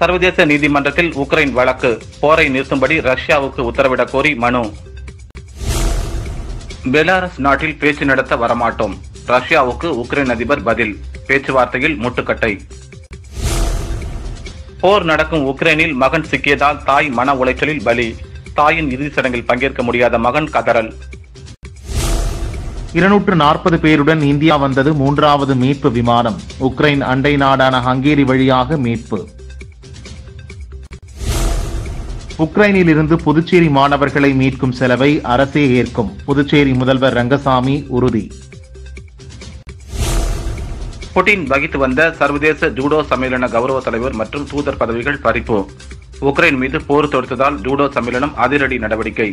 சர்வதேச நீதிமன்றத்தில் உக்ரைன் வழக்கு போரை நிறுத்தும்படி ரஷ்யாவுக்கு உத்தரவிடக் கோரி மனு பெலாரஸ் நாட்டில் பேச்சு நடத்த வரமாட்டோம் ரஷ்யாவுக்கு உக்ரைன் அதிபர் பதில் பேச்சுவார்த்தையில் முட்டுக்கட்டை போர் நடக்கும் உக்ரைனில் மகன் சிக்கியதால் தாய் மன உளைச்சலில் பலி தாயின் இறுதிச் சடங்கில் பங்கேற்க முடியாத மகன் கதறல் இருநூற்று நாற்பது பேருடன் இந்தியா வந்தது மூன்றாவது மீட்பு விமானம் உக்ரைன் அண்டை நாடான ஹங்கேரி வழியாக மீட்பு உக்ரைனில் இருந்து புதுச்சேரி மாணவர்களை மீட்கும் செலவை அரசே ஏற்கும் புதுச்சேரி முதல்வர் ரங்கசாமி உறுதி புட்டின் வகித்து வந்த சர்வதேச ஜூடோ சம்மேளன கௌரவ தலைவர் மற்றும் தூதர் பதவிகள் பறிப்பு உக்ரைன் மீது போர் தொடுத்ததால் ஜூடோ சம்மேளனம் அதிரடி நடவடிக்கை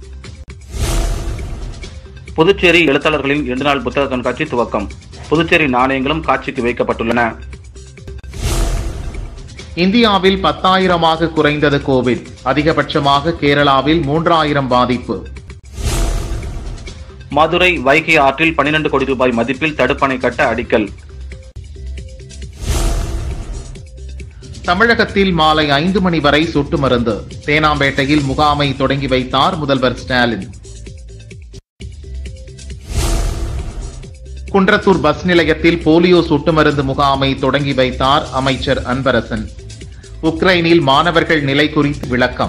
புதுச்சேரி எழுத்தாளர்களின் இரண்டு நாள் புத்தக கண்காட்சி துவக்கம் புதுச்சேரி நாணயங்களும் காட்சிக்கு வைக்கப்பட்டுள்ளன இந்தியாவில் பத்தாயிரமாக குறைந்தது கோவிட் அதிகபட்சமாக கேரளாவில் மூன்றாயிரம் பாதிப்பு மதுரை வைகை ஆற்றில் 12 கோடி ரூபாய் மதிப்பில் தடுப்பணை கட்ட அடிக்கல் தமிழகத்தில் மாலை ஐந்து மணி வரை சொட்டு மருந்து தேனாம்பேட்டையில் முகாமை தொடங்கி வைத்தார் முதல்வர் ஸ்டாலின் குன்றத்தூர் பஸ் நிலையத்தில் போலியோ சொட்டு மருந்து முகாமை தொடங்கி வைத்தார் அமைச்சர் அன்பரசன் உக்ரைனில் மாணவர்கள் நிலை குறித்து விளக்கம்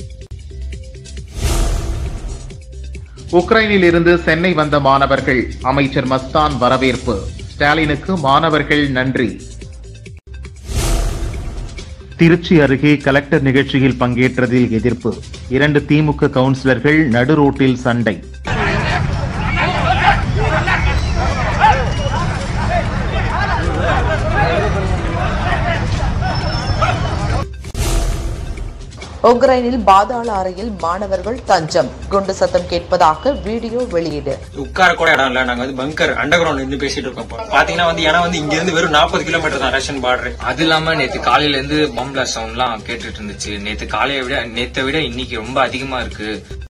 உக்ரைனில் இருந்து சென்னை வந்த மாணவர்கள் அமைச்சர் மஸ்தான் வரவேற்பு ஸ்டாலினுக்கு மாணவர்கள் நன்றி திருச்சி அருகே கலெக்டர் நிகழ்ச்சியில் பங்கேற்றதில் எதிர்ப்பு இரண்டு திமுக கவுன்சிலர்கள் நடு ரோட்டில் சண்டை உக்ரைனில் பாதாள அறையில் மாணவர்கள் தஞ்சம் குண்டு சத்தம் கேட்பதாக வீடியோ வெளியீடு உட்கார கூட இடம் இல்ல நாங்க வந்து பங்கர் அண்டர் கிரவுண்ட் இருந்து பேசிட்டு இருக்கோம் இப்போ. பாத்தீங்கன்னா வந்து ஏன்னா வந்து இங்க இருந்து வெறும் நாற்பது கிலோமீட்டர் தான் ரஷ்யன் பார்டர் அது இல்லாம நேத்து காலையில இருந்து பம்ப்ல சவுண்ட்லாம் கேட்டுட்டு இருந்துச்சு நேத்து காலையை விட நேத்தை விட இன்னைக்கு ரொம்ப அதிகமா இருக்கு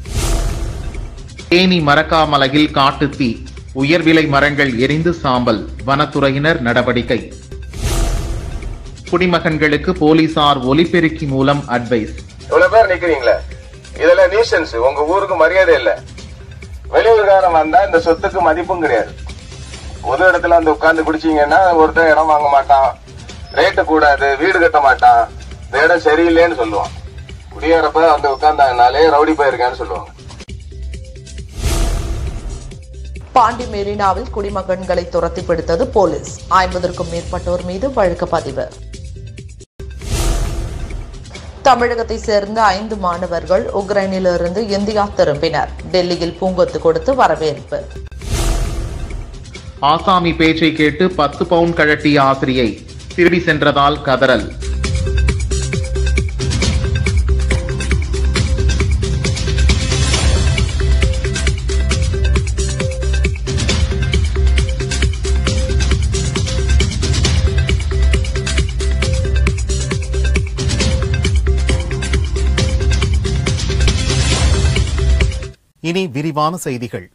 தேனி மரக்காமலையில் காட்டுத்தீ உயர்விலை மரங்கள் எரிந்து சாம்பல் வனத்துறையினர் நடவடிக்கை குடிமகன்களுக்கு போலீசார் ஒலிபெருக்கி மூலம் அட்வைஸ் இவ்வளவு பேர் நிக்கிறீங்களே இதுல நியூசன்ஸ் உங்க ஊருக்கு மரியாதை இல்ல வெளியூர்காரன் வந்தா இந்த சொத்துக்கு மதிப்பும் கிடையாது பொது இடத்துல வந்து உட்கார்ந்து குடிச்சீங்கன்னா ஒருத்தன் இடம் வாங்க மாட்டான் ரேட்டு கூடாது வீடு கட்ட மாட்டான் இந்த இடம் சரியில்லைன்னு சொல்லுவான் குடியேறப்ப வந்து உட்கார்ந்தாங்கனாலே ரவுடி போயிருக்கான்னு சொல்லுவாங்க பாண்டி மெரினாவில் குடிமகன்களை துரத்தி பிடித்தது போலீஸ் ஐம்பதற்கும் மேற்பட்டோர் மீது வழக்கு பதிவு தமிழகத்தை சேர்ந்த ஐந்து மாணவர்கள் உக்ரைனிலிருந்து இந்தியா திரும்பினர் டெல்லியில் பூங்கொத்து கொடுத்து வரவேற்பு ஆசாமி பேச்சை கேட்டு பத்து பவுண்ட் கழட்டிய ஆசிரியை திருடி சென்றதால் கதறல் இனி விரிவான செய்திகள்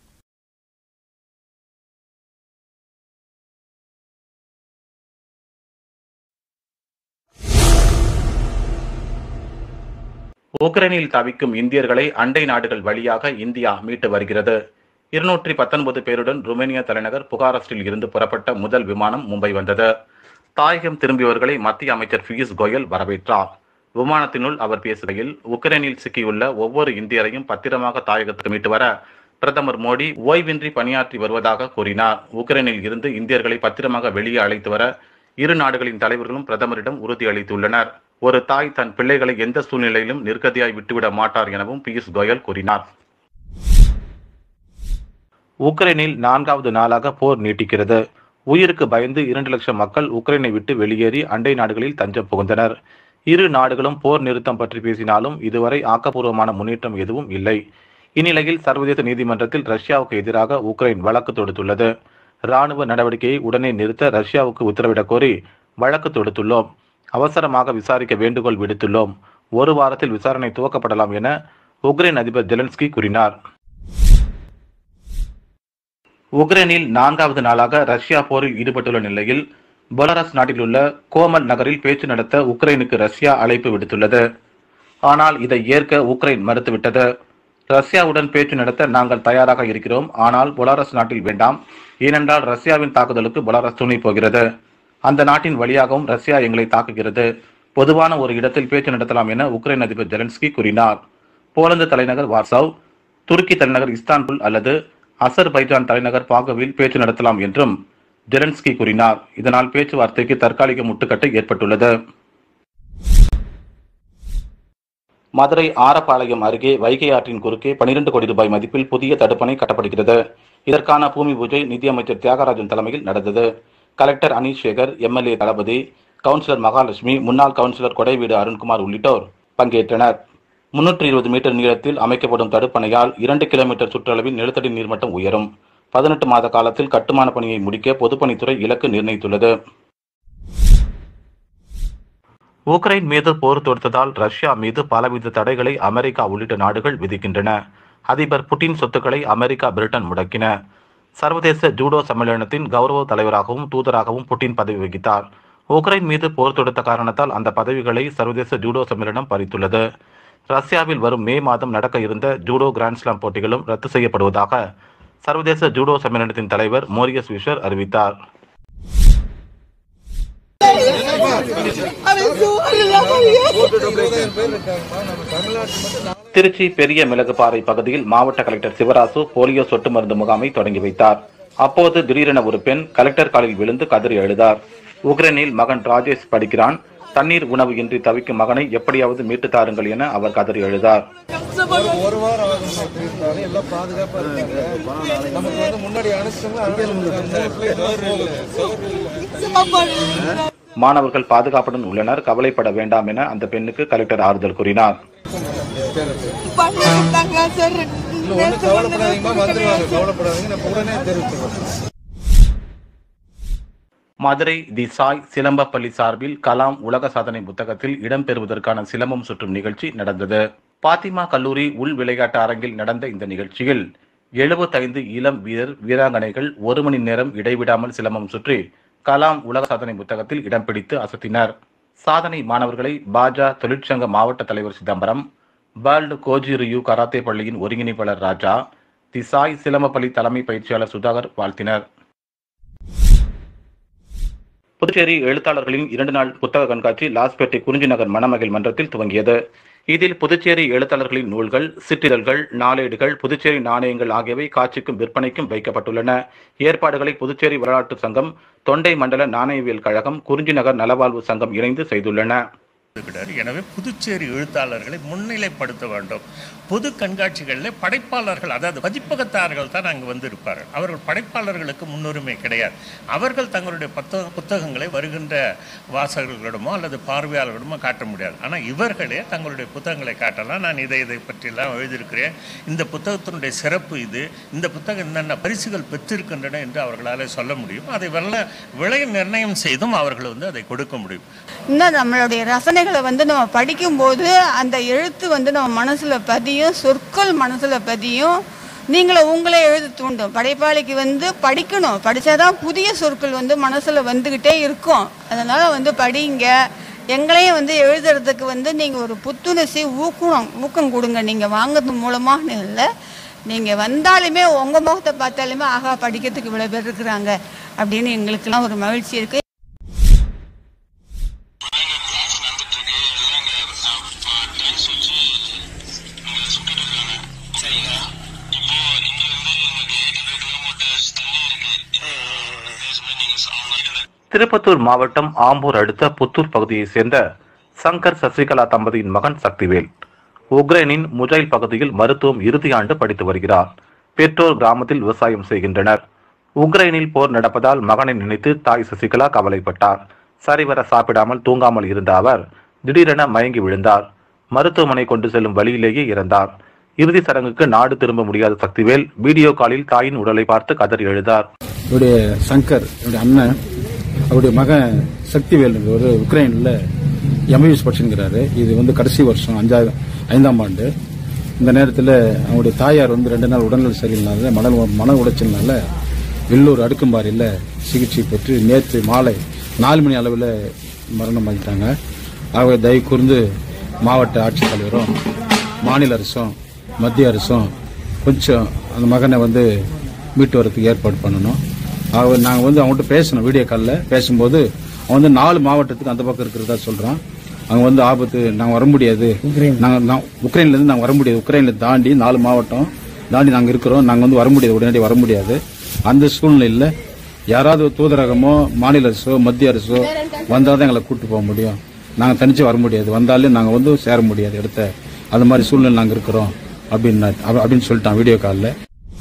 உக்ரைனில் தவிக்கும் இந்தியர்களை அண்டை நாடுகள் வழியாக இந்தியா மீட்டு வருகிறது இருநூற்றி பத்தொன்பது பேருடன் ருமேனியா தலைநகர் புகாரஸ்டில் இருந்து புறப்பட்ட முதல் விமானம் மும்பை வந்தது தாயகம் திரும்பியவர்களை மத்திய அமைச்சர் பியூஷ் கோயல் வரவேற்றார் விமானத்தினுள் அவர் பேசுகையில் உக்ரைனில் சிக்கியுள்ள ஒவ்வொரு இந்தியரையும் பத்திரமாக தாயகத்துக்கு மீட்டு வர பிரதமர் மோடி ஓய்வின்றி பணியாற்றி வருவதாக கூறினார் உக்ரைனில் இருந்து இந்தியர்களை பத்திரமாக வெளியே அழைத்து வர இரு நாடுகளின் தலைவர்களும் பிரதமரிடம் உறுதியளித்துள்ளனர் ஒரு தாய் தன் பிள்ளைகளை எந்த சூழ்நிலையிலும் நிர்கதியாய் விட்டுவிட மாட்டார் எனவும் பியூஷ் கோயல் கூறினார் உக்ரைனில் நான்காவது நாளாக போர் நீட்டிக்கிறது உயிருக்கு பயந்து இரண்டு லட்சம் மக்கள் உக்ரைனை விட்டு வெளியேறி அண்டை நாடுகளில் தஞ்சம் புகுந்தனர் இரு நாடுகளும் போர் நிறுத்தம் பற்றி பேசினாலும் இதுவரை ஆக்கப்பூர்வமான முன்னேற்றம் எதுவும் இல்லை இந்நிலையில் சர்வதேச நீதிமன்றத்தில் ரஷ்யாவுக்கு எதிராக உக்ரைன் வழக்கு தொடுத்துள்ளது ராணுவ நடவடிக்கையை உடனே நிறுத்த ரஷ்யாவுக்கு உத்தரவிடக் கோரி வழக்கு தொடுத்துள்ளோம் அவசரமாக விசாரிக்க வேண்டுகோள் விடுத்துள்ளோம் ஒரு வாரத்தில் விசாரணை துவக்கப்படலாம் என உக்ரைன் அதிபர் ஜெலன்ஸ்கி கூறினார் உக்ரைனில் நான்காவது நாளாக ரஷ்யா போரில் ஈடுபட்டுள்ள நிலையில் பெலாரஸ் நாட்டில் உள்ள கோமல் நகரில் பேச்சு நடத்த உக்ரைனுக்கு ரஷ்யா அழைப்பு விடுத்துள்ளது ஆனால் இதை ஏற்க உக்ரைன் மறுத்துவிட்டது ரஷ்யாவுடன் பேச்சு நடத்த நாங்கள் தயாராக இருக்கிறோம் ஆனால் பொலாரஸ் நாட்டில் வேண்டாம் ஏனென்றால் ரஷ்யாவின் தாக்குதலுக்கு பொலாரஸ் துணை போகிறது அந்த நாட்டின் வழியாகவும் ரஷ்யா எங்களை தாக்குகிறது பொதுவான ஒரு இடத்தில் பேச்சு நடத்தலாம் என உக்ரைன் அதிபர் ஜெலன்ஸ்கி கூறினார் போலந்து தலைநகர் வார்சாவ் துருக்கி தலைநகர் இஸ்தான்புல் அல்லது அசர்பைஜான் தலைநகர் பாகவில் பேச்சு நடத்தலாம் என்றும் ஜெலன்ஸ்கி கூறினார் இதனால் பேச்சுவார்த்தைக்கு தற்காலிக முட்டுக்கட்டை ஏற்பட்டுள்ளது மதுரை ஆரப்பாளையம் அருகே வைகை ஆற்றின் குறுக்கே 12 கோடி ரூபாய் மதிப்பில் புதிய தடுப்பணை கட்டப்படுகிறது இதற்கான பூமி பூஜை நிதியமைச்சர் தியாகராஜன் தலைமையில் நடந்தது collector Aneesh Sekar MLA Thalapathy councillor Mahalakshmi முன்னாள் கவுன்சிலர் கொடைவீடு அருண்குமார் உள்ளிட்டோர் பங்கேற்றனர் முன்னூற்றி இருபது மீட்டர் நீளத்தில் அமைக்கப்படும் தடுப்பணையால் இரண்டு கிலோமீட்டர் சுற்றளவில் நிலத்தடி நீர்மட்டம் உயரும் பதினெட்டு மாத காலத்தில் கட்டுமான பணியை முடிக்க பொதுப்பணித்துறை இலக்கு நிர்ணயித்துள்ளது உக்ரைன் மீது போர் தொடுத்ததால் ரஷ்யா மீது பலவித தடைகளை அமெரிக்கா உள்ளிட்ட நாடுகள் விதிக்கின்றன அதிபர் புட்டின் சொத்துக்களை அமெரிக்கா பிரிட்டன் முடக்கின சர்வதேச ஜூடோ சம்மேளனத்தின் கௌரவ தலைவராகவும் தூதராகவும் புட்டின் பதவி வகித்தார் உக்ரைன் மீது போர் தொடுத்த காரணத்தால் அந்த பதவிகளை சர்வதேச ஜூடோ சம்மேளனம் பறித்துள்ளது ரஷ்யாவில் வரும் மே மாதம் நடக்க இருந்த ஜூடோ கிராண்ட்ஸ்லாம் போட்டிகளும் ரத்து செய்யப்படுவதாக சர்வதேச ஜூடோ சம்மேளனத்தின் தலைவர் மோரியஸ் விஷர் அறிவித்தார் திருச்சி பெரிய மிளகுபாறை பகுதியில் மாவட்ட கலெக்டர் சிவராசு போலியோ சொட்டு மருந்து முகாமை தொடங்கி வைத்தார் அப்போது திடீரென ஒரு பெண் கலெக்டர் காலில் விழுந்து கதறி அழுதார் உக்ரைனில் மகன் ராஜேஷ் படிக்கிறான் தண்ணீர் உணவு இன்றி தவிக்கும் மகனை எப்படியாவது மீட்டு தாருங்கள் என அவர் கதறி அழுதார் ஒரு வாரம் ஆகும் இருந்தாலும் எல்லாம் பாதுகாப்பா இருக்காங்க நமக்கு வந்து முன்னாடி அனுப்பிச்சோம்னா மாணவர்கள் பாதுகாப்புடன் உள்ளனர் கவலைப்பட வேண்டாம் என அந்த பெண்ணுக்கு கலெக்டர் ஆறுதல் கூறினார் ஒன்றும் கவலைப்படாதீங்கம்மா வந்துருவாங்க கவலைப்படாதீங்க நம்ம உடனே தெரிவிச்சுருவோம் மதுரை தி சாய் சிலம்பப்பள்ளி சார்பில் கலாம் உலக சாதனை புத்தகத்தில் இடம்பெறுவதற்கான சிலம்பம் சுற்றும் நிகழ்ச்சி நடந்தது பாத்திமா கல்லூரி உள் விளையாட்டு அரங்கில் நடந்த இந்த நிகழ்ச்சியில் எழுபத்தைந்து இளம் வீரர் வீராங்கனைகள் ஒரு மணி நேரம் இடைவிடாமல் சிலம்பம் சுற்றி கலாம் உலக சாதனை புத்தகத்தில் இடம் பிடித்து அசத்தினர் சாதனை மாணவர்களை பாஜ தொழிற்சங்க மாவட்ட தலைவர் Chidambaram world Goju Ryu karate பள்ளியின் ஒருங்கிணைப்பாளர் ராஜா தி சாய் சிலம்பப்பள்ளி தலைமை பயிற்சியாளர் சுதாகர் வாழ்த்தினர் புதுச்சேரி எழுத்தாளர்களின் இரண்டு நாள் புத்தக கண்காட்சி லாஸ்பேட்டை குறிஞ்சி நகர் மணமகிழ் மன்றத்தில் துவங்கியது இதில் புதுச்சேரி எழுத்தாளர்களின் நூல்கள் சிற்றிதழ்கள் நாளேடுகள் புதுச்சேரி நாணயங்கள் ஆகியவை காட்சிக்கும் விற்பனைக்கும் வைக்கப்பட்டுள்ளன ஏற்பாடுகளை புதுச்சேரி வரலாற்று சங்கம் தொண்டை மண்டல நாணயவியல் கழகம் குறிஞ்சி நகர் நலவாழ்வு சங்கம் இணைந்து செய்துள்ளன இருக்கிறார் எனவே புதுச்சேரி எழுத்தாளர்களை முன்னிலைப்படுத்த வேண்டும் பொது கண்காட்சிகளில் படைப்பாளர்கள் அதாவது பதிப்பகத்தார்கள் தான் அங்கு வந்து இருப்பார்கள் அவர்கள் படைப்பாளர்களுக்கு முன்னுரிமை கிடையாது அவர்கள் தங்களுடைய புத்தக புத்தகங்களை வருகின்ற வாசகர்களிடமோ அல்லது பார்வையாளர்களிடமோ காட்ட முடியாது ஆனால் இவர்களே தங்களுடைய புத்தகங்களை காட்டலாம் நான் இதை இதை பற்றியெல்லாம் எழுதியிருக்கிறேன் இந்த புத்தகத்தினுடைய சிறப்பு இது இந்த புத்தகம் என்னென்ன பரிசுகள் பெற்றிருக்கின்றன என்று அவர்களால் சொல்ல முடியும் அதை வெள்ள விலை நிர்ணயம் செய்தும் அவர்கள் வந்து அதை கொடுக்க முடியும் இன்னும் நம்மளுடைய ரசனைகளை வந்து நம்ம படிக்கும்போது அந்த எழுத்து வந்து நம்ம மனசில் பதியும் சொற்கள் மனசில் பதியும் நீங்களும் உங்களே எழுத தூண்டும் படைப்பாளிக்கு வந்து படிக்கணும் படித்தாதான் புதிய சொற்கள் வந்து மனசில் வந்துக்கிட்டே இருக்கும் அதனால் வந்து படிங்க எங்களையும் வந்து எழுதுறதுக்கு வந்து நீங்கள் ஒரு புத்துணர்ச்சி ஊக்கம் ஊக்கம் கொடுங்க நீங்கள் வாங்குறது மூலமாக இல்லை நீங்கள் வந்தாலுமே உங்கள் முகத்தை பார்த்தாலுமே ஆகா படிக்கிறதுக்கு இவ்வளோ பேர் இருக்கிறாங்க அப்படின்னு எங்களுக்கெல்லாம் ஒரு மகிழ்ச்சி இருக்குது திருப்பத்தூர் மாவட்டம் ஆம்பூர் அடுத்த புத்தூர் பகுதியைச் சேர்ந்த சங்கர் சசிகலா தம்பதியின் மகன் சக்திவேல் உக்ரைனின் முஜைல் பகுதியில் மருத்துவம் இறுதி ஆண்டு படித்து வருகிறார் பெற்றோர் கிராமத்தில் விவசாயம் செய்கின்றனர் உக்ரைனில் போர் நடப்பதால் மகனை நினைத்து தாய் சசிகலா கவலைப்பட்டார் சரிவர சாப்பிடாமல் தூங்காமல் இருந்த அவர் திடீரென மயங்கி விழுந்தார் மருத்துவமனை கொண்டு செல்லும் வழியிலேயே இறந்தார் இறுதி சடங்குக்கு நாடு திரும்ப முடியாத சக்திவேல் வீடியோ காலில் தாயின் உடலை பார்த்து கதறி எழுதார் இவருடைய சங்கர் இவருடைய அண்ணன் அவருடைய மகன் சக்திவேல் ஒரு உக்ரைனில் எம்பிபிஎஸ் படிச்சுங்கிறாரு இது வந்து கடைசி வருஷம் அஞ்சாவது ஐந்தாம் ஆண்டு இந்த நேரத்தில் அவருடைய தாயார் வந்து ரெண்டு நாள் உடல்நல சரியில்லாத மன மன உளைச்சல்னால வெள்ளூர் அடுக்கும்பாறையில் சிகிச்சை பெற்று நேற்று மாலை நாலு மணி அளவில் மரணம் ஆகிட்டாங்க ஆகவே தயவு கூர்ந்து மாவட்ட ஆட்சித்தலைவரும் மாநில அரசும் மத்திய அரசும் கொஞ்சம் அந்த மகனை வந்து மீட்டு வரதுக்கு ஏற்பாடு பண்ணணும் ஆகவே நாங்கள் வந்து அவங்ககிட்ட பேசணும் வீடியோ காலில் பேசும்போது அவன் வந்து நாலு மாவட்டத்துக்கு அந்த பக்கம் இருக்கிறதா சொல்கிறான் அங்கே வந்து ஆபத்து நாங்கள் வர முடியாது நாங்கள் நான் உக்ரைன்லேருந்து நாங்கள் வர முடியாது உக்ரைனில் தாண்டி நாலு மாவட்டம் தாண்டி நாங்கள் இருக்கிறோம் நாங்கள் வந்து வர முடியாது உடனடி வர முடியாது அந்த சூழ்நிலையில் யாராவது தூதரகமோ மாநில அரசோ மத்திய அரசோ வந்தால் தான் எங்களை கூட்டு போக முடியும் நாங்கள் தனிச்சு வர முடியாது வந்தாலே நாங்கள் வந்து சேர முடியாது இடத்த அது மாதிரி சூழ்நிலை நாங்கள் இருக்கிறோம் அப்படின்னு அப்படின்னு சொல்லிட்டான் வீடியோ காலில்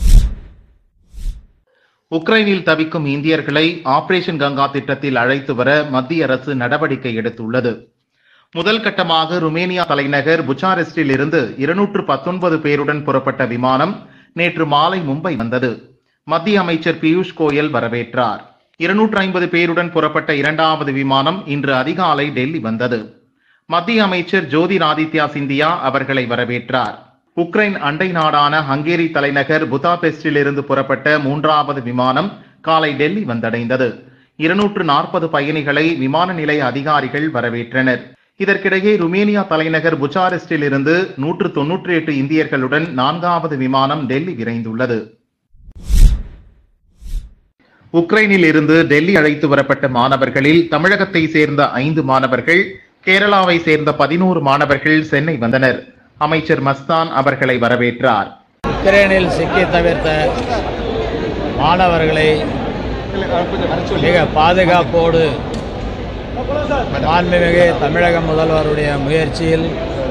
உக்ரைனில் தவிக்கும் இந்தியர்களை ஆபரேஷன் கங்கா திட்டத்தில் அழைத்து வர மத்திய அரசு நடவடிக்கை எடுத்துள்ளது முதல் கட்டமாக ருமேனியா தலைநகர் புச்சாரெஸ்டில் இருந்து இருநூற்று பத்தொன்பது பேருடன் புறப்பட்ட விமானம் நேற்று மாலை மும்பை வந்தது மத்திய அமைச்சர் பியூஷ் கோயல் வரவேற்றார் இருநூற்று ஐம்பது பேருடன் புறப்பட்ட இரண்டாவது விமானம் இன்று அதிகாலை டெல்லி வந்தது மத்திய அமைச்சர் ஜோதிராதித்யா சிந்தியா அவர்களை வரவேற்றார் உக்ரைன் அண்டை நாடான ஹங்கேரி தலைநகர் புதாபெஸ்டில் இருந்து புறப்பட்ட மூன்றாவது விமானம் காலை டெல்லி வந்தடைந்தது இருநூற்று நாற்பது பயணிகளை விமான நிலைய அதிகாரிகள் வரவேற்றனர் இதற்கிடையே ருமேனியா தலைநகர் புச்சாரெஸ்டில் இருந்து நூற்று தொன்னூற்றி எட்டு இந்தியர்களுடன் நான்காவது விமானம் டெல்லி விரைந்துள்ளது உக்ரைனில் இருந்து டெல்லி அழைத்து வரப்பட்ட மாணவர்களில் தமிழகத்தை சேர்ந்த ஐந்து மாணவர்கள் கேரளாவை சேர்ந்த பதினோரு மாணவர்கள் சென்னை வந்தனர் அமைச்சர் மஸ்தான் அவர்களை வரவேற்றார் உக்ரைனில் சிக்கி தவிர்த்த மாணவர்களை மிக பாதுகாப்போடு மாண்புமிகு தமிழக முதல்வருடைய முயற்சியில்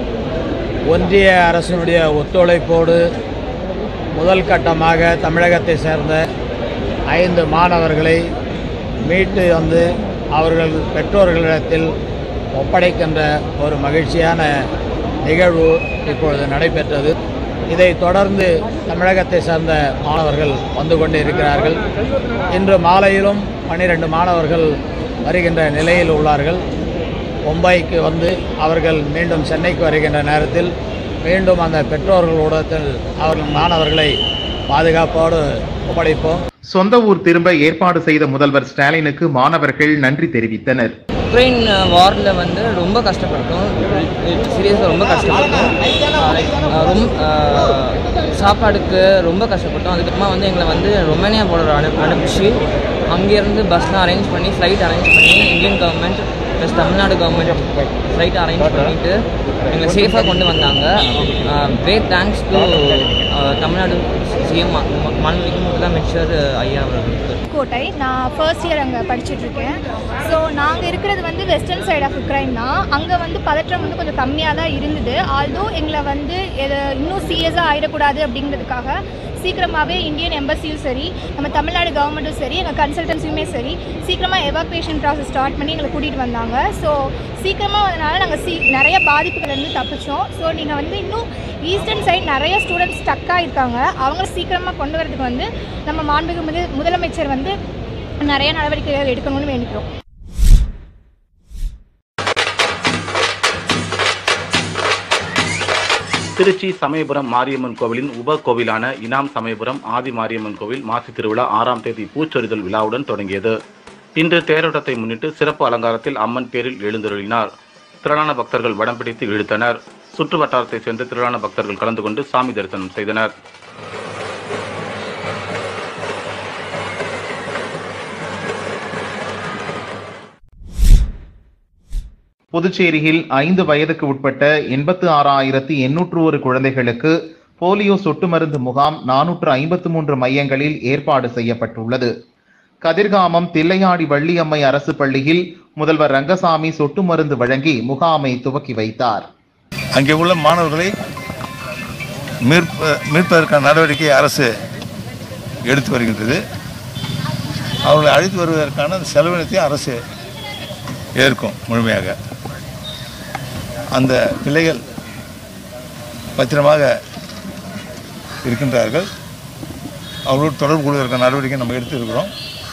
ஒன்றிய அரசினுடைய ஒத்துழைப்போடு முதல் கட்டமாக தமிழகத்தை சேர்ந்த ஐந்து மாணவர்களை மீட்டு வந்து அவர்கள் பெற்றோர்களிடத்தில் ஒப்படைக்கின்ற ஒரு மகிழ்ச்சியான நிகழ்வு இப்பொழுது நடைபெற்றது இதை தொடர்ந்து தமிழகத்தை சேர்ந்த மாணவர்கள் வந்து கொண்டு இருக்கிறார்கள் இன்று மாலையிலும் பன்னிரண்டு மாணவர்கள் வருகின்ற நிலையில் உள்ளார்கள் மும்பைக்கு வந்து அவர்கள் மீண்டும் சென்னைக்கு வருகின்ற நேரத்தில் மீண்டும் அந்த பெற்றோர்களுடத்தில் அவர்கள் மாணவர்களை பாதுகாப்போடு ஒப்படைப்போம் சொந்த ஊர் திரும்ப ஏற்பாடு செய்த முதல்வர் ஸ்டாலினுக்கு மாணவர்கள் நன்றி தெரிவித்தனர் உக்ரைன் வாரில் வந்து ரொம்ப கஷ்டப்பட்டோம் சீரியஸாக ரொம்ப கஷ்டப்பட்டோம் அஹ் ரொம்ப அஹ் சாப்பாடுக்கு ரொம்ப கஷ்டப்பட்டோம் அதுக்கப்புறமா வந்து எங்களை வந்து ரொமேனியா போர்டர் அனு அனுப்பிச்சு அங்கேருந்து பஸ்லாம் அரேஞ்ச் பண்ணி ஃப்ளைட் அரேஞ்ச் பண்ணி Indian government plus Tamil Nadu government flight arrange பண்ணிவிட்டு எங்களை சேஃபாக கொண்டு வந்தாங்க great thanks to Tamil Nadu CM மாண்புமிகு முதலமைச்சர் ஐயா அவர்களுக்கு கோட்டை நான் ஃபர்ஸ்ட் இயர் அங்கே படிச்சுட்ருக்கேன் ஸோ நாங்கள் இருக்கிறது வந்து வெஸ்டர்ன் சைட் ஆஃப் உக்ரைன் தான் அங்கே வந்து பதற்றம் வந்து கொஞ்சம் கம்மியாக தான் இருந்தது ஆல்தோ எங்களை வந்து எது இன்னும் சீரியஸாக ஆயிடக்கூடாது அப்படிங்கிறதுக்காக சீக்கிரமாகவே இந்தியன் எம்பசியும் சரி நம்ம தமிழ்நாடு கவர்மெண்ட்டும் சரி எங்கள் கன்சல்டன்சியுமே சரி சீக்கிரமாக எவாக்குவேஷன் ப்ராசஸ் ஸ்டார்ட் பண்ணி எங்களை கூட்டிகிட்டு வந்தாங்க ஸோ சீக்கிரமாக வந்தனால நாங்கள் சீ நிறைய பாதிப்புகள்லேருந்து தப்பிச்சோம் ஸோ நீங்கள் வந்து இன்னும் ஈஸ்டர்ன் சைட் நிறைய ஸ்டூடெண்ட்ஸ் ஸ்டக்காக இருக்காங்க அவங்கள சீக்கிரமாக கொண்டு வரதுக்கு வந்து நம்ம மாண்புமிகு முத முதலமைச்சர் வந்து நிறைய நடவடிக்கைகள் எடுக்கணும்னு வேண்டிக்கிறோம் திருச்சி சமயபுரம் மாரியம்மன் கோவிலின் உப கோவிலான இனாம் சமயபுரம் ஆதி மாரியம்மன் கோவில் மாசி திருவிழா ஆறாம் தேதி பூச்சொரிதல் விழாவுடன் தொடங்கியது இன்று தேரோட்டத்தை முன்னிட்டு சிறப்பு அலங்காரத்தில் அம்மன் பேரில் எழுந்தருளினார் திரளான பக்தர்கள் வடம் பிடித்து இழுத்தனர் சுற்று வட்டாரத்தைச் சேர்ந்த திரளான பக்தர்கள் கலந்து கொண்டு சாமி தரிசனம் செய்தனர் புதுச்சேரியில் ஐந்து வயதுக்கு உட்பட்ட எண்பத்து ஆறாயிரத்தி எண்ணூற்று ஒரு குழந்தைகளுக்கு போலியோ சொட்டு மருந்து முகாம் நானூற்று ஐம்பத்து மூன்று மையங்களில் ஏற்பாடு செய்யப்பட்டுள்ளது கதிர்காமம் தில்லையாடி வள்ளியம்மை அரசு பள்ளியில் முதல்வர் ரங்கசாமி சொட்டு மருந்து வழங்கி முகாமை துவக்கி வைத்தார் அங்கே உள்ள மாணவர்களை மீட்ப மீட்பதற்கான நடவடிக்கை அரசு எடுத்து வருகின்றது அவர்களை அழைத்து வருவதற்கான செலவினத்தை அரசு ஏற்கும் முழுமையாக அந்த பிள்ளைகள் பத்திரமாக இருக்கின்றார்கள் அவர்களோடு தொடர்பு கொள்வதற்கான நடவடிக்கை நம்ம எடுத்து இருக்கிறோம்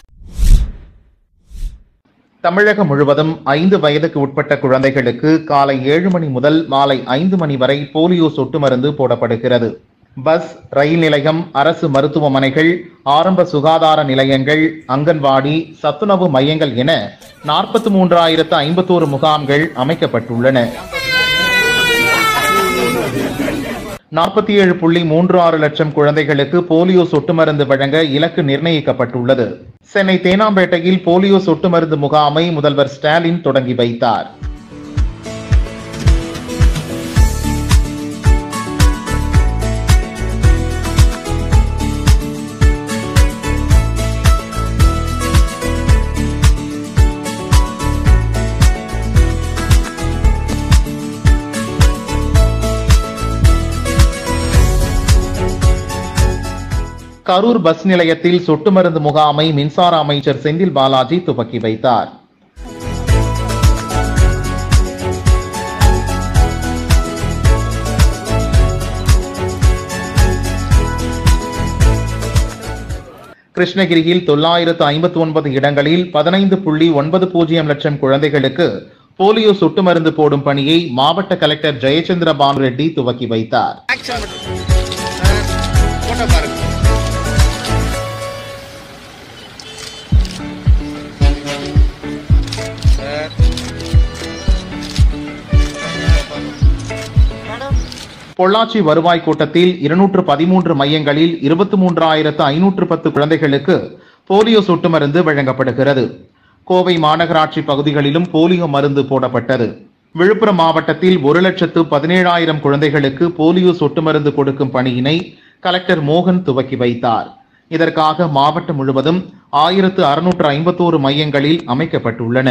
தமிழகம் முழுவதும் ஐந்து வயதுக்கு உட்பட்ட குழந்தைகளுக்கு காலை ஏழு மணி முதல் மாலை ஐந்து மணி வரை போலியோ சொட்டு மருந்து போடப்படுகிறது பஸ் ரயில் நிலையம் அரசு மருத்துவமனைகள் ஆரம்ப சுகாதார நிலையங்கள் அங்கன்வாடி சத்துணவு மையங்கள் என நாற்பத்தி மூன்றாயிரத்து ஐம்பத்தோரு முகாம்கள் அமைக்கப்பட்டுள்ளன நாற்பத்தி ஏழு புள்ளி மூன்று ஆறு லட்சம் குழந்தைகளுக்கு போலியோ சொட்டு மருந்து வழங்க இலக்கு நிர்ணயிக்கப்பட்டுள்ளது சென்னை தேனாம்பேட்டையில் போலியோ சொட்டு மருந்து முகாமை முதல்வர் ஸ்டாலின் தொடங்கி வைத்தார் கரூர் பஸ் நிலையத்தில் சொட்டு மருந்து முகாமை மின்சார அமைச்சர் செந்தில் பாலாஜி துவக்கி வைத்தார் கிருஷ்ணகிரியில் தொள்ளாயிரத்து ஐம்பத்தி ஒன்பது இடங்களில் பதினைந்து புள்ளி ஒன்பது பூஜ்ஜியம் லட்சம் குழந்தைகளுக்கு போலியோ சொட்டு மருந்து போடும் பணியை மாவட்ட கலெக்டர் ஜெயச்சந்திர பானு ரெட்டி துவக்கி வைத்தார் பொள்ளாச்சி வருவாய் கூட்டத்தில் இருநூற்று பதிமூன்று மையங்களில் இருபத்தி மூன்றாயிரத்து ஐநூற்று பத்து குழந்தைகளுக்கு போலியோ சொட்டு மருந்து வழங்கப்படுகிறது கோவை மாநகராட்சி பகுதிகளிலும் போலியோ மருந்து போடப்பட்டது விழுப்புரம் மாவட்டத்தில் ஒரு லட்சத்து பதினேழாயிரம் குழந்தைகளுக்கு போலியோ சொட்டு மருந்து கொடுக்கும் பணியினை கலெக்டர் மோகன் துவக்கி வைத்தார் இதற்காக மாவட்டம் முழுவதும் ஆயிரத்து அறுநூற்று ஐம்பத்தோரு மையங்களில் அமைக்கப்பட்டுள்ளன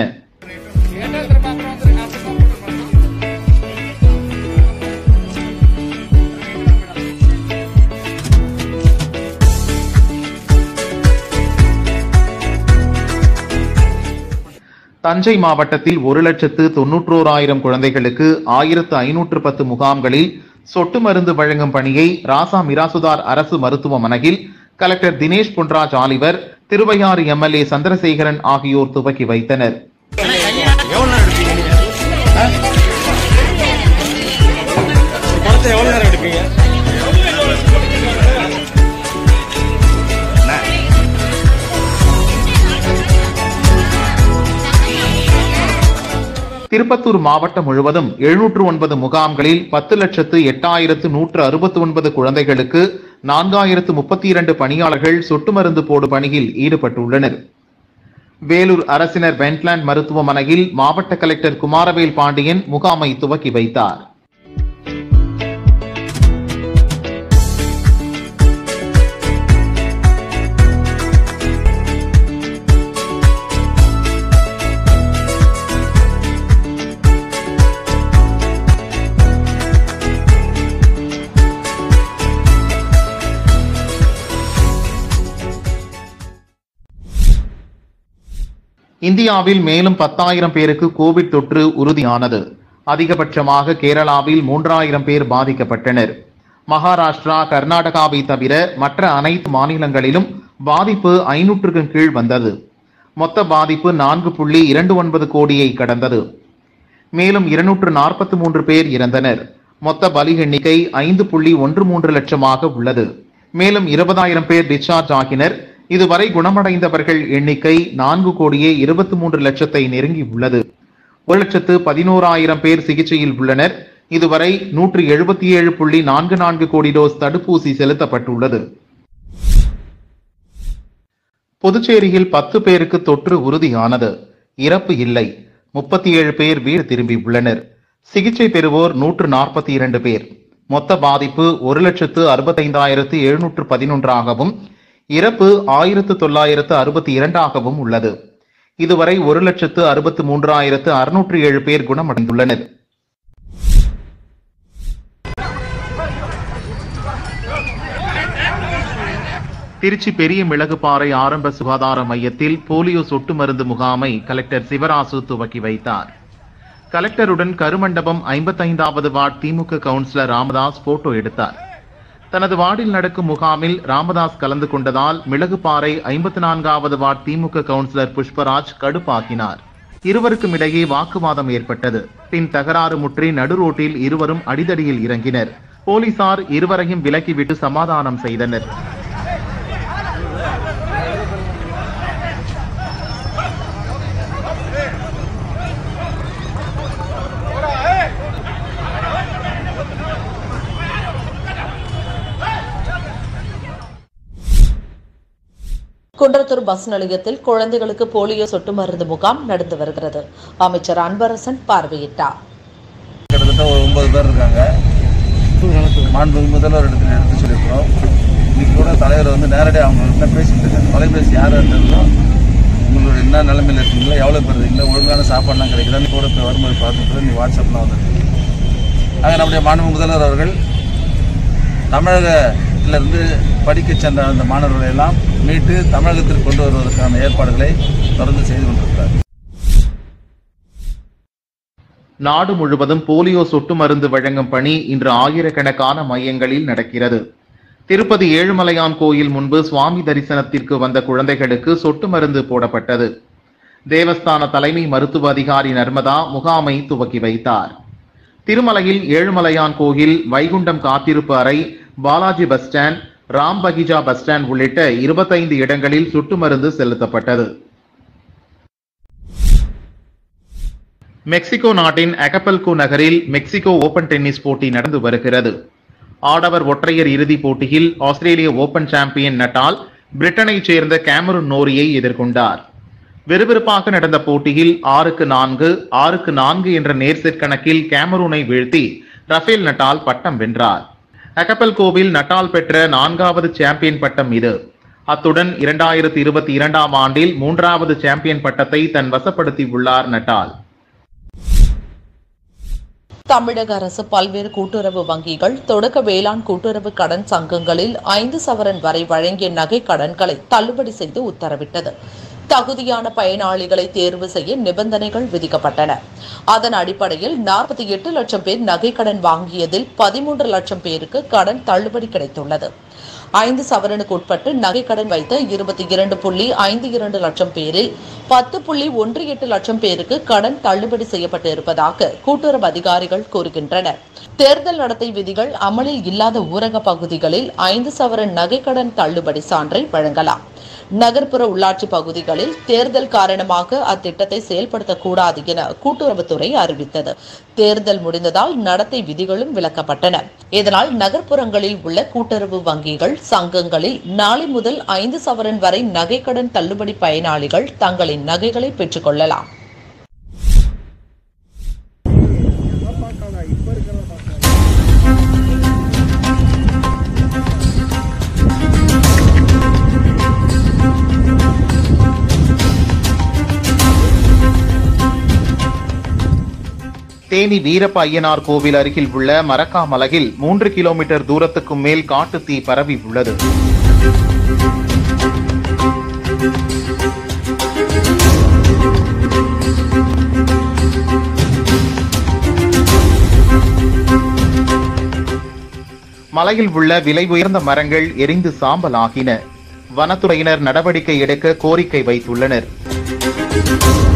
தஞ்சை மாவட்டத்தில் ஒரு லட்சத்து தொன்னூற்றோராயிரம் குழந்தைகளுக்கு ஆயிரத்து ஐநூற்று பத்து முகாம்களில் சொட்டு மருந்து வழங்கும் பணியை ராசா மிராசுதார் அரசு மருத்துவமனையில் collector Dinesh Ponraj Oliver Thiruvaiyaru MLA Chandrasekaran ஆகியோர் துவக்கி வைத்தனர் எவ்வளவு நேரம் எடுப்பீங்க திருப்பத்தூர் மாவட்டம் முழுவதும் எழுநூற்று ஒன்பது முகாம்களில் பத்து லட்சத்து எட்டாயிரத்து நூற்று அறுபத்தி ஒன்பது குழந்தைகளுக்கு நான்காயிரத்து முப்பத்தி இரண்டு பணியாளர்கள் சொட்டு மருந்து போடும் பணியில் ஈடுபட்டுள்ளனர் வேலூர் அரசினர் வென்ட்லேண்ட் மருத்துவமனையில் மாவட்ட கலெக்டர் குமாரவேல் பாண்டியன் முகாமை துவக்கி வைத்தார் இந்தியாவில் மேலும் பத்தாயிரம் பேருக்கு கோவிட் தொற்று உறுதியானது அதிகபட்சமாக கேரளாவில் மூன்றாயிரம் பேர் பாதிக்கப்பட்டனர் மகாராஷ்டிரா கர்நாடகாவை தவிர மற்ற அனைத்து மாநிலங்களிலும் பாதிப்பு ஐநூற்றுக்கும் கீழ் வந்தது மொத்த பாதிப்பு நான்கு புள்ளி இரண்டு ஒன்பது கோடியை கடந்தது மேலும் இருநூற்று நாற்பத்தி மூன்று பேர் இறந்தனர் மொத்த பலி எண்ணிக்கை ஐந்து புள்ளி ஒன்று மூன்று லட்சமாக உள்ளது மேலும் இருபதாயிரம் பேர் டிஸ்சார்ஜ் ஆகினர் இதுவரை குணமடைந்தவர்கள் எண்ணிக்கை நான்கு கோடியே இருபத்தி மூன்று லட்சத்தை நெருங்கி உள்ளது ஒரு லட்சத்து பதினோராயிரம் பேர் சிகிச்சையில் உள்ளனர் இதுவரை நூற்று எழுபத்தி ஏழு புள்ளி நான்கு நான்கு கோடி டோஸ் தடுப்பூசி செலுத்தப்பட்டுள்ளது புதுச்சேரியில் பத்து பேருக்கு தொற்று உறுதியானது இறப்பு இல்லை முப்பத்தி ஏழு பேர் வீடு திரும்பி உள்ளனர் சிகிச்சை பெறுவோர் நூற்று நாற்பத்தி இரண்டு பேர் மொத்த பாதிப்பு ஒரு லட்சத்து அறுபத்தைந்தாயிரத்து எழுநூற்று பதினொன்றாகவும் இறப்பு ஆயிரத்து தொள்ளாயிரத்து அறுபத்தி இரண்டாகவும் உள்ளது இதுவரை ஒரு லட்சத்து அறுபத்து மூன்றாயிரத்து அறுநூற்று ஏழு பேர் குணமடைந்துள்ளனர் திருச்சி பெரிய மிளகுபாறை ஆரம்ப சுகாதார மையத்தில் போலியோ சொட்டு மருந்து முகாமை கலெக்டர் சிவராசு துவக்கி வைத்தார் கலெக்டருடன் கருமண்டபம் ஐம்பத்தைந்தாவது ward DMK councillor Ramadas photo எடுத்தார் தனது வார்டில் நடக்கும் முகாமில் ராமதாஸ் கலந்து கொண்டதால் மிளகுபாறை ஐம்பத்தி நான்காவது வார்டு திமுக கவுன்சிலர் புஷ்பராஜ் கடுப்பாக்கினார் இருவருக்கும் இடையே வாக்குவாதம் ஏற்பட்டது பின் தகராறு முற்றி நடு ரோட்டில் இருவரும் அடிதடியில் இறங்கினர் போலீசார் இருவரையும் விலக்கிவிட்டு சமாதானம் செய்தனர் குன்றத்தூர் பஸ் நிலையத்தில் குழந்தைகளுக்கு போலியோ சொட்டு மருந்து முகாம் நடந்து வருகிறது அமைச்சர் அன்பரசன் பார்வையிட்டார் கிட்டத்தட்ட ஒரு ஒன்பது பேர் இருக்காங்க மாண்பு முதல்வர் இடத்துல எடுத்து சொல்லியிருக்கிறோம் இன்னைக்கு கூட தலைவர் வந்து நேரடியாக அவங்க என்ன பேசிட்டு இருக்காங்க தொலைபேசி யார் இருந்தாலும் உங்களோட என்ன நிலைமையில் இருக்கீங்களோ எவ்வளோ பேர் இருக்கீங்களோ ஒழுங்கான சாப்பாடுலாம் கிடைக்குதான்னு கூட இப்போ வரும்போது பார்த்துட்டு நீ வாட்ஸ்அப்லாம் வந்துருக்கு ஆக நம்முடைய மாண்பு முதல்வர் அவர்கள் தமிழகத்திலிருந்து படிக்க சென்ற அந்த மாணவர்களை எல்லாம் மீட்டு தமிழகத்திற்கு கொண்டு வருவதற்கான ஏற்பாடுகளை தொடர்ந்து செய்து கொண்டிருக்கிறார் நாடு முழுவதும் போலியோ சொட்டு மருந்து வழங்கும் பணி இன்று ஆயிரக்கணக்கான மையங்களில் நடக்கிறது திருப்பதி ஏழுமலையான் கோயில் முன்பு சுவாமி தரிசனத்திற்கு வந்த குழந்தைகளுக்கு சொட்டு மருந்து போடப்பட்டது தேவஸ்தான தலைமை மருத்துவ அதிகாரி நர்மதா முகாமை துவக்கி வைத்தார் திருமலையில் ஏழுமலையான் கோயில் வைகுண்டம் காத்திருப்பு அறை பாலாஜி பஸ் ஸ்டாண்ட் ராம் பகிஜா பஸ் ஸ்டாண்ட் உள்ளிட்ட இருபத்தைந்து இடங்களில் சொட்டு மருந்து செலுத்தப்பட்டது மெக்சிகோ நாட்டின் அகப்பல்கோ நகரில் மெக்சிகோ ஓபன் டென்னிஸ் போட்டி நடந்து வருகிறது ஆடவர் ஒற்றையர் இறுதிப் போட்டியில் ஆஸ்திரேலிய ஓபன் சாம்பியன் நட்டால் பிரிட்டனைச் சேர்ந்த கேமருன் நோரியை எதிர்கொண்டார் விறுவிறுப்பாக நடந்த போட்டியில் ஆறுக்கு நான்கு ஆறுக்கு நான்கு என்ற நேர் செட் கணக்கில் கேமரூனை வீழ்த்தி ரஃபேல் நட்டால் பட்டம் வென்றார் அகப்பல்கோவில் நட்டால் பெற்ற நான்காவது சாம்பியன் பட்டம் இது அத்துடன் இரண்டாயிரத்தி இருபத்தி இரண்டாம் ஆண்டில் மூன்றாவது சாம்பியன் பட்டத்தை தன் வசப்படுத்தி உள்ளார் நட்டால் தமிழக அரசு பல்வேறு கூட்டுறவு வங்கிகள் தொடக்க வேளாண் கூட்டுறவு கடன் சங்கங்களில் ஐந்து சவரன் வரை வழங்கிய நகை கடன்களை தள்ளுபடி செய்து உத்தரவிட்டது தகுதியான பயனாளிகளை தேர்வு செய்ய நிபந்தனைகள் விதிக்கப்பட்டன அதன் அடிப்படையில் நாற்பத்தி எட்டு லட்சம் பேர் நகை கடன் வாங்கியதில் பதிமூன்று லட்சம் பேருக்கு கடன் தள்ளுபடி கிடைத்துள்ளது ஐந்து சவரனுக்கு உட்பட்டு நகை கடன் வைத்த இருபத்தி இரண்டு புள்ளி ஐந்து இரண்டு லட்சம் பேரில் பத்து புள்ளி ஒன்று எட்டு லட்சம் பேருக்கு கடன் தள்ளுபடி செய்யப்பட்டு இருப்பதாக கூட்டுறவு அதிகாரிகள் கூறுகின்றனர் தேர்தல் நடத்தை விதிகள் அமலில் இல்லாத ஊரக பகுதிகளில் ஐந்து சவரன் நகைக்கடன் தள்ளுபடி சான்றை வழங்கலாம் நகர்ப்புற உள்ளாட்சி பகுதிகளில் தேர்தல் காரணமாக அத்திட்டத்தை செயல்படுத்தக்கூடாது என கூட்டுறவுத்துறை அறிவித்தது தேர்தல் முடிந்ததால் நடத்தை விதிகளும் விலக்கப்பட்டன இதனால் நகர்ப்புறங்களில் உள்ள கூட்டுறவு வங்கிகள் சங்கங்களில் நாளை முதல் ஐந்து சவரன் வரை நகைக்கடன் தள்ளுபடி பயனாளிகள் தங்களின் நகைகளை பெற்றுக் கொள்ளலாம் தேனி வீரப்ப ஐயனார் கோவில் அருகில் உள்ள மரக்காமலையில் மூன்று கிலோமீட்டர் தூரத்துக்கும் மேல் காட்டுத் தீ பரவி உள்ளது மலையில் உள்ள விலை உயர்ந்த மரங்கள் எரிந்து சாம்பலாகின வனத்துறையினர் நடவடிக்கை எடுக்க கோரிக்கை வைத்துள்ளனர்